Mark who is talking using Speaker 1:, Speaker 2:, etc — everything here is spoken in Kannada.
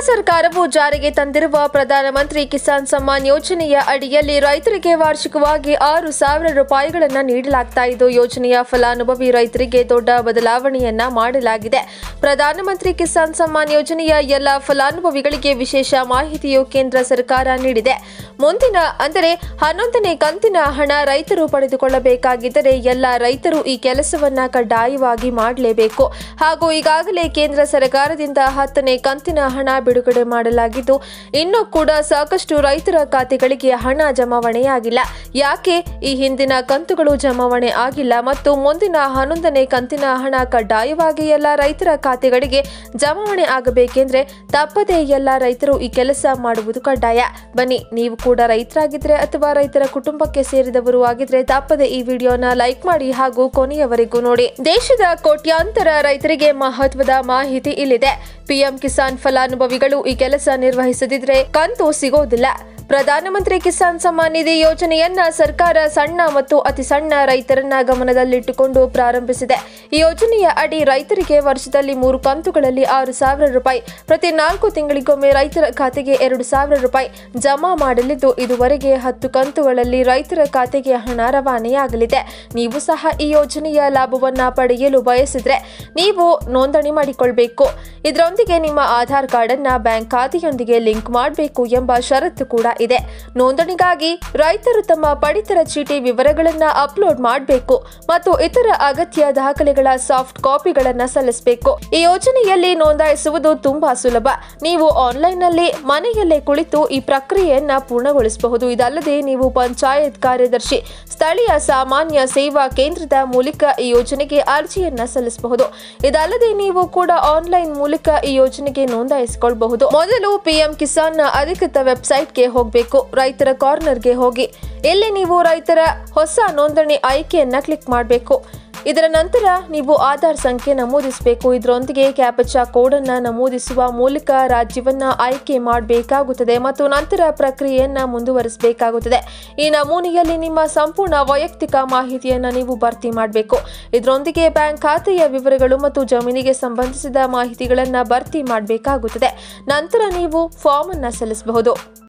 Speaker 1: ಸರ್ಕಾರವು ಜಾರಿಗೆ ತಂದಿರುವ ಪ್ರಧಾನಮಂತ್ರಿ ಕಿಸಾನ್ ಸಮ್ಮಾನ್ ಯೋಜನೆಯ ಅಡಿಯಲ್ಲಿ ರೈತರಿಗೆ ವಾರ್ಷಿಕವಾಗಿ ಆರು ಸಾವಿರ ರೂಪಾಯಿಗಳನ್ನು ನೀಡಲಾಗ್ತಾ ಇದ್ದು ಯೋಜನೆಯ ಫಲಾನುಭವಿ ರೈತರಿಗೆ ದೊಡ್ಡ ಬದಲಾವಣೆಯನ್ನ ಮಾಡಲಾಗಿದೆ ಪ್ರಧಾನಮಂತ್ರಿ ಕಿಸಾನ್ ಸಮ್ಮಾನ್ ಯೋಜನೆಯ ಎಲ್ಲ ಫಲಾನುಭವಿಗಳಿಗೆ ವಿಶೇಷ ಮಾಹಿತಿಯು ಕೇಂದ್ರ ಸರ್ಕಾರ ನೀಡಿದೆ ಮುಂದಿನ ಅಂದರೆ ಹನ್ನೊಂದನೇ ಕಂತಿನ ಹಣ ರೈತರು ಪಡೆದುಕೊಳ್ಳಬೇಕಾಗಿದ್ದರೆ ಎಲ್ಲ ರೈತರು ಈ ಕೆಲಸವನ್ನ ಕಡ್ಡಾಯವಾಗಿ ಮಾಡಲೇಬೇಕು ಹಾಗೂ ಈಗಾಗಲೇ ಕೇಂದ್ರ ಸರ್ಕಾರದಿಂದ ಹತ್ತನೇ ಕಂತಿನ ಹಣ ಬಿಡುಗಡೆ ಮಾಡಲಾಗಿದ್ದು ಇನ್ನೂ ಕೂಡ ಸಾಕಷ್ಟು ರೈತರ ಖಾತೆಗಳಿಗೆ ಹಣ ಜಮಾವಣೆಯಾಗಿಲ್ಲ ಯಾಕೆ ಈ ಹಿಂದಿನ ಕಂತುಗಳು ಜಮಾವಣೆ ಆಗಿಲ್ಲ ಮತ್ತು ಮುಂದಿನ ಹನ್ನೊಂದನೇ ಕಂತಿನ ಹಣ ಕಡ್ಡಾಯವಾಗಿ ಎಲ್ಲ ರೈತರ ಖಾತೆಗಳಿಗೆ ಜಮಾವಣೆ ಆಗಬೇಕೆಂದ್ರೆ ತಪ್ಪದೇ ಎಲ್ಲ ರೈತರು ಈ ಕೆಲಸ ಮಾಡುವುದು ಕಡ್ಡಾಯ ಬನ್ನಿ ನೀವು ಕೂಡ ರೈತರಾಗಿದ್ರೆ ಅಥವಾ ರೈತರ ಕುಟುಂಬಕ್ಕೆ ಸೇರಿದವರು ಆಗಿದ್ರೆ ತಪ್ಪದೆ ಈ ವಿಡಿಯೋನ ಲೈಕ್ ಮಾಡಿ ಹಾಗೂ ಕೊನೆಯವರೆಗೂ ನೋಡಿ ದೇಶದ ಕೋಟ್ಯಾಂತರ ರೈತರಿಗೆ ಮಹತ್ವದ ಮಾಹಿತಿ ಇಲ್ಲಿದೆ ಪಿಎಂ ಕಿಸಾನ್ ಫಲಾನುಭವಿಗಳು ಈ ಕೆಲಸ ನಿರ್ವಹಿಸದಿದ್ರೆ ಕಂತು ಸಿಗೋದಿಲ್ಲ ಪ್ರಧಾನಮಂತ್ರಿ ಕಿಸಾನ್ ಸಮ್ಮಾನ್ ನಿಧಿ ಯೋಜನೆಯನ್ನ ಸರ್ಕಾರ ಸಣ್ಣ ಮತ್ತು ಅತಿ ಸಣ್ಣ ರೈತರನ್ನ ಗಮನದಲ್ಲಿಟ್ಟುಕೊಂಡು ಪ್ರಾರಂಭಿಸಿದೆ ಈ ಯೋಜನೆಯ ಅಡಿ ರೈತರಿಗೆ ವರ್ಷದಲ್ಲಿ ಮೂರು ಕಂತುಗಳಲ್ಲಿ ಆರು ಸಾವಿರ ರೂಪಾಯಿ ಪ್ರತಿ ನಾಲ್ಕು ತಿಂಗಳಿಗೊಮ್ಮೆ ರೈತರ ಖಾತೆಗೆ ಎರಡು ಸಾವಿರ ರೂಪಾಯಿ ಜಮಾ ಮಾಡಲಿದ್ದು ಇದುವರೆಗೆ ಹತ್ತು ಕಂತುಗಳಲ್ಲಿ ರೈತರ ಖಾತೆಗೆ ಹಣ ರವಾನೆಯಾಗಲಿದೆ ನೀವು ಸಹ ಈ ಯೋಜನೆಯ ಲಾಭವನ್ನ ಪಡೆಯಲು ಬಯಸಿದ್ರೆ ನೀವು ನೋಂದಣಿ ಮಾಡಿಕೊಳ್ಬೇಕು ಇದರೊಂದಿಗೆ ನಿಮ್ಮ ಆಧಾರ್ ಕಾರ್ಡ್ ಅನ್ನ ಬ್ಯಾಂಕ್ ಖಾತೆಯೊಂದಿಗೆ ಲಿಂಕ್ ಮಾಡಬೇಕು ಎಂಬ ಷರತ್ತು ಕೂಡ ಇದೆ ನೋಂದಣಿಗಾಗಿ ರೈತರು ತಮ್ಮ ಪಡಿತರ ಚೀಟಿ ವಿವರಗಳನ್ನ ಅಪ್ಲೋಡ್ ಮಾಡಬೇಕು ಮತ್ತು ಇತರ ಅಗತ್ಯ ದಾಖಲೆಗಳ ಸಾಫ್ಟ್ ಕಾಪಿಗಳನ್ನ ಸಲ್ಲಿಸಬೇಕು ಈ ಯೋಜನೆಯಲ್ಲಿ ನೋಂದಾಯಿಸುವುದು ತುಂಬಾ ಸುಲಭ ನೀವು ಆನ್ಲೈನ್ನಲ್ಲಿ ಮನೆಯಲ್ಲೇ ಕುಳಿತು ಈ ಪ್ರಕ್ರಿಯೆಯನ್ನ ಪೂರ್ಣಗೊಳಿಸಬಹುದು ಇದಲ್ಲದೆ ನೀವು ಪಂಚಾಯತ್ ಕಾರ್ಯದರ್ಶಿ ಸ್ಥಳೀಯ ಸಾಮಾನ್ಯ ಸೇವಾ ಕೇಂದ್ರದ ಮೂಲಕ ಈ ಯೋಜನೆಗೆ ಅರ್ಜಿಯನ್ನ ಸಲ್ಲಿಸಬಹುದು ಇದಲ್ಲದೆ ನೀವು ಕೂಡ ಆನ್ಲೈನ್ ಮೂಲಕ ಈ ಯೋಜನೆಗೆ ನೋಂದಾಯಿಸಿಕೊಳ್ಳಬಹುದು ಮೊದಲು ಪಿಎಂ ಕಿಸಾನ್ ನ ಅಧಿಕೃತ ವೆಬ್ಸೈಟ್ಗೆ ಹೋಗಬೇಕು ರೈತರ ಕಾರ್ನರ್ಗೆ ಹೋಗಿ ಇಲ್ಲಿ ನೀವು ರೈತರ ಹೊಸ ನೋಂದಣಿ ಆಯ್ಕೆಯನ್ನ ಕ್ಲಿಕ್ ಮಾಡಬೇಕು ಇದರ ನಂತರ ನೀವು ಆಧಾರ್ ಸಂಖ್ಯೆ ನಮೂದಿಸಬೇಕು ಇದರೊಂದಿಗೆ ಕ್ಯಾಪಚಾ ಕೋಡ್ ಅನ್ನ ನಮೂದಿಸುವ ಮೂಲಕ ರಾಜ್ಯವನ್ನ ಆಯ್ಕೆ ಮಾಡಬೇಕಾಗುತ್ತದೆ ಮತ್ತು ನಂತರ ಪ್ರಕ್ರಿಯೆಯನ್ನ ಮುಂದುವರಿಸಬೇಕಾಗುತ್ತದೆ ಈ ನಮೂನೆಯಲ್ಲಿ ನಿಮ್ಮ ಸಂಪೂರ್ಣ ವೈಯಕ್ತಿಕ ಮಾಹಿತಿಯನ್ನ ನೀವು ಭರ್ತಿ ಮಾಡಬೇಕು ಇದರೊಂದಿಗೆ ಬ್ಯಾಂಕ್ ಖಾತೆಯ ವಿವರಗಳು ಮತ್ತು ಜಮೀನಿಗೆ ಸಂಬಂಧಿಸಿದ ಮಾಹಿತಿಗಳನ್ನ ಭರ್ತಿ ಮಾಡಬೇಕಾಗುತ್ತದೆ ನಂತರ ನೀವು ಫಾರ್ಮ್ ಅನ್ನ ಸಲ್ಲಿಸಬಹುದು